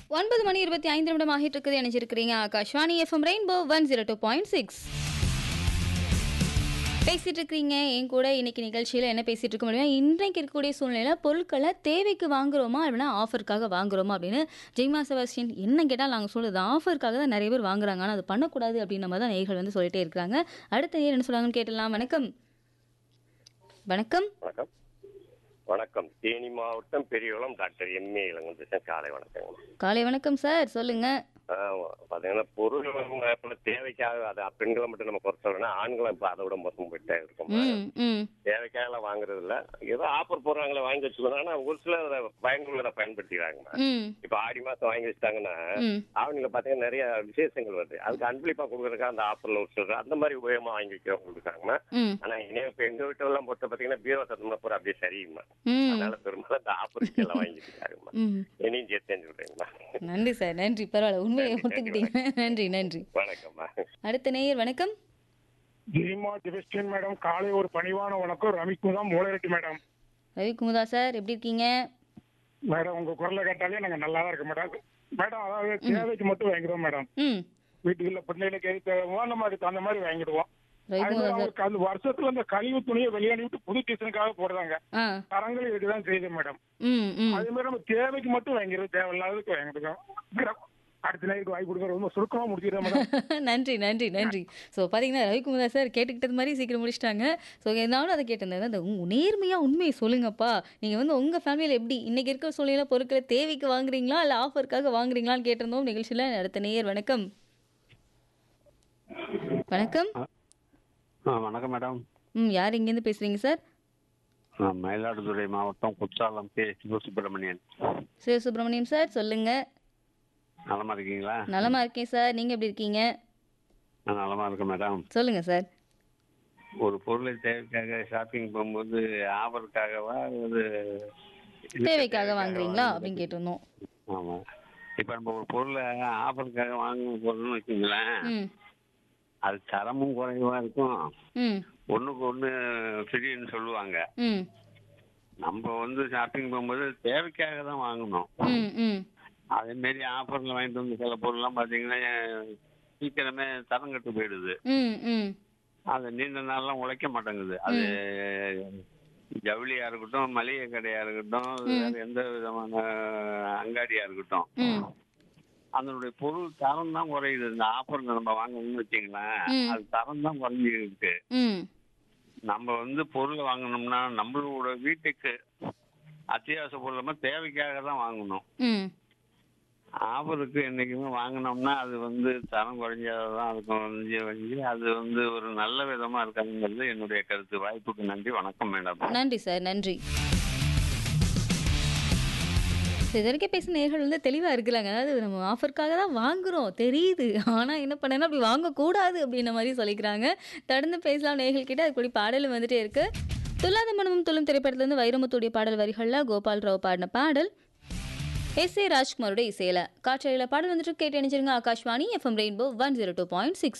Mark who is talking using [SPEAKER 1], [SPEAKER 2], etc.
[SPEAKER 1] ஒன்பது மணி இருபத்தி ஐந்து நிமிடம் ஆகிட்டு இருக்குது இணைஞ்சிருக்கிறீங்க Akashvani FM rainbow one zero two point six பேசிட்டு இருக்கிறீங்க என் கூட இன்னைக்கு நிகழ்ச்சியில் என்ன பேசிட்டு இருக்க முடியும் இன்றைக்கு இருக்கக்கூடிய சூழ்நிலையில் பொருட்களை தேவைக்கு வாங்குறோமா இல்லைனா ஆஃபருக்காக வாங்குறோமா அப்படின்னு ஜெய்மா செபாஸ்டியன் என்ன கேட்டால் நாங்கள் சொல்லுது ஆஃபருக்காக தான் நிறைய பேர் வாங்குறாங்க ஆனால் அது பண்ணக்கூடாது அப்படின்ற மாதிரி தான் நேர்கள் வந்து சொல்லிட்டே இருக்கிறாங்க அடுத்த நேர் என்ன சொல்றாங்கன்னு கேட்டலாம் வணக்கம் வணக்கம்
[SPEAKER 2] வணக்கம் வணக்கம் தேனி மாவட்டம் பெரியகுளம் டாக்டர் எம்ஏ இளங்கந்தேசன் காலை வணக்கம்
[SPEAKER 1] காலை வணக்கம் சார் சொல்லுங்க
[SPEAKER 2] பார்த்தீங்கன்னா பொருள் வாங்குறப்ப தேவைக்காக அது பெண்களை மட்டும் நம்ம குறை சொல்லணும் ஆண்களும் இப்போ அதை விட மோசம் போயிட்டே இருக்கும்
[SPEAKER 1] ம் ம்
[SPEAKER 2] தேவைக்காக வாங்குறது இல்ல ஏதோ ஆஃபர் போடுறாங்களே வாங்கி வச்சுக்கணும் ஆனா ஒரு சிலர் அதை பயனுள்ளதை பயன்படுத்திக்கிறாங்க
[SPEAKER 1] ம்
[SPEAKER 2] இப்போ ஆடி மாசம் வாங்கி வச்சுட்டாங்கன்னா
[SPEAKER 1] ம்
[SPEAKER 2] ஆவணியில் பார்த்தீங்கன்னா நிறைய விசேஷங்கள் வருது அதுக்கு அன்பளிப்பா கொடுக்குறதுக்காக அந்த ஆஃபர்ல ஒரு சிலர் அந்த மாதிரி உபயோகமா வாங்கி வைக்கிறவங்க இருக்காங்க
[SPEAKER 1] ம்
[SPEAKER 2] ஆனா இனிமே இப்போ எங்க வீட்டெல்லாம் பொறுத்த பார்த்தீங்கன்னா பீரோ சத்தம்னா பூரா அப்படியே சரியுமா
[SPEAKER 1] ம்
[SPEAKER 2] அதனால பெரும்பாலும் அந்த ஆஃபருக்கு எல்லாம் வாங்கிட்டு இருக்காருமா
[SPEAKER 1] ம்
[SPEAKER 2] இனியும் சேர்த்து தெரிஞ்சு விடுறீங்களா
[SPEAKER 1] நன்றி சார் நன்றி பரவாயில்ல உண்மையை ஒத்துக்கிட்டீங்க நன்றி நன்றி
[SPEAKER 2] வணக்கம்மா
[SPEAKER 1] அடுத்த நேயர் வணக்கம்
[SPEAKER 3] ஜெய்மா ஜெபஸ்டின் மேடம் காலை ஒரு பணிவான வணக்கம் ரவிக்குமார் மூலரெட்டி மேடம்
[SPEAKER 1] ரவிக்குமுதா சார் எப்படி இருக்கீங்க
[SPEAKER 3] மேடம் உங்க குரலை கேட்டாலே நாங்க நல்லா தான் இருக்கோம் மேடம் மேடம் அதாவது தேவைக்கு மட்டும் வாங்கிடுவோம் மேடம்
[SPEAKER 1] ம்
[SPEAKER 3] வீட்டுக்குள்ள பிள்ளைகளுக்கு எது தேவையோ நம்ம அதுக்கு அந்த மாதிரி வாங்கிடுவோம் அது
[SPEAKER 1] ரவிக்குமுதா
[SPEAKER 3] மாதிரி
[SPEAKER 1] சார்
[SPEAKER 3] அவருக்கு அந்த வருஷத்துல அந்த கழிவு துணியை வெளியாடிவிட்டு புது டிசனுக்காக போடுறாங்க
[SPEAKER 1] ஆ
[SPEAKER 3] தரங்கள் இதுதான் செய்யுது மேடம்
[SPEAKER 1] ம் ம்
[SPEAKER 3] அதே மாதிரி நம்ம தேவைக்கு மட்டும் வாங்கிடுவோம் தேவையில்லாததுக்கு வாங்கிடுவோம் மேடம் அடுத்த நாளைக்கு வாங்கி கொடுக்குற ரொம்ப சுருக்கமா முடிச்சிடுறேன் மேடம்
[SPEAKER 1] நன்றி நன்றி நன்றி ஸோ பார்த்தீங்கன்னா ரவிக்குமுதா சார் கேட்டுக்கிட்டது மாதிரி சீக்கிரம் முடிச்சிட்டாங்க ஸோ இருந்தாலும் அதை கேட்டிருந்தேன் அந்த உ- நேர்மையாக உண்மையை சொல்லுங்கப்பா நீங்கள் வந்து உங்கள் ஃபேமிலியில் எப்படி இன்னைக்கு இருக்கிற சூழ்நிலை பொருட்களை தேவைக்கு வாங்குறீங்களா இல்லை ஆஃபருக்காக வாங்குறீங்களான்னு கேட்டிருந்தோம் நிகழ்ச்சியில் அடுத்த நேயர் வணக்கம் வணக்கம்
[SPEAKER 4] ஆ வணக்கம் மேடம்
[SPEAKER 1] ம் யார் இங்கேருந்து பேசுகிறீங்க சார்
[SPEAKER 4] நான் மயிலாடுதுறை மாவட்டம் குற்றாலம் கே சிவசுப்பிரமணியன்
[SPEAKER 1] சிவசுப்ரமணியம் சார் சொல்லுங்கள்
[SPEAKER 4] நலமா இருக்கீங்களா
[SPEAKER 1] நலமா இருக்கேன் சார் நீங்கள் எப்படி இருக்கீங்க
[SPEAKER 4] நான் நலமா இருக்கேன் மேடம்
[SPEAKER 1] சொல்லுங்கள் சார்
[SPEAKER 4] ஒரு பொருளை தேவைக்காக ஷாப்பிங் போகும்போது ஆஃபருக்காகவா அது
[SPEAKER 1] தேவைக்காக வாங்குறீங்களா அப்படின்னு கேட்டிருந்தோம்
[SPEAKER 4] ஆமா இப்போ நம்ம ஒரு பொருளை ஆஃபருக்காக வாங்க போறோம்னு வச்சுங்களேன்
[SPEAKER 1] ம்
[SPEAKER 4] அது தரமும் குறைவா இருக்கும்
[SPEAKER 1] ம்
[SPEAKER 4] ஒண்ணுக்கு ஒண்ணு ஃப்ரீன்னு சொல்லுவாங்க
[SPEAKER 1] ம்
[SPEAKER 4] நம்ம வந்து ஷாப்பிங் போகும்போது தேவைக்காக தான் வாங்கணும்
[SPEAKER 1] ம் ம்
[SPEAKER 4] அதே மாரி ஆஃபர்ல வாங்கிட்டு வந்து சில பொருள்லாம் பார்த்தீங்கன்னா சீக்கிரமே தரம் கட்டு போயிடுது
[SPEAKER 1] ம் ம்
[SPEAKER 4] அது நீண்ட நாள்லாம் உழைக்க மாட்டேங்குது அது ஜவுளியா இருக்கட்டும் மளிகை கடையா இருக்கட்டும் வேற எந்த விதமான அங்காடியா இருக்கட்டும்
[SPEAKER 1] ம்
[SPEAKER 4] அதனுடைய பொருள் தரம் தான் குறையுது இந்த ஆஃபர்ல நம்ம வாங்கணும்னு வச்சுங்களேன்
[SPEAKER 1] ம்.
[SPEAKER 4] அது தரம் தான் குறைஞ்சிருக்கு
[SPEAKER 1] ம்
[SPEAKER 4] நம்ம வந்து பொருள் வாங்கணும்னா நம்மளோட வீட்டுக்கு அத்தியாவசிய பொருள் நம்ம தேவைக்காக தான் வாங்கணும்
[SPEAKER 1] ம்
[SPEAKER 4] ஆஃபருக்கு என்னைக்குமே வாங்கினோம்னா அது வந்து தரம் குறைஞ்சதான் இருக்கும் வந்து வந்து அது வந்து ஒரு நல்ல விதமா இருக்காதுங்கிறது என்னுடைய கருத்து வாய்ப்புக்கு நன்றி வணக்கம் மேடம்
[SPEAKER 1] நன்றி சார் நன்றி So, இது வரைக்கும் பேசின நேர்கள் வந்து தெளிவாக இருக்கிறாங்க அதாவது நம்ம ஆஃபருக்காக தான் வாங்குறோம் தெரியுது ஆனால் என்ன பண்ணேன்னா அப்படி வாங்கக்கூடாது அப்படின்ற மாதிரி சொல்லிக்கிறாங்க தொடர்ந்து பேசலாம் நேர்கள் கிட்ட அதுக்குடி பாடலும் வந்துட்டே இருக்கு துல்லாத மனமும் துள்ளும் திரைப்படத்துலேருந்து வைரமுத்துடைய பாடல் வரிகளில் கோபால் ராவ் பாடின பாடல் எஸ் ஏ ராஜ்குமாரோட இசையில காற்றலையில் பாடல் வந்துட்டு கேட்டு அணிஞ்சிருங்க Akashvani FM rainbow one zero two point six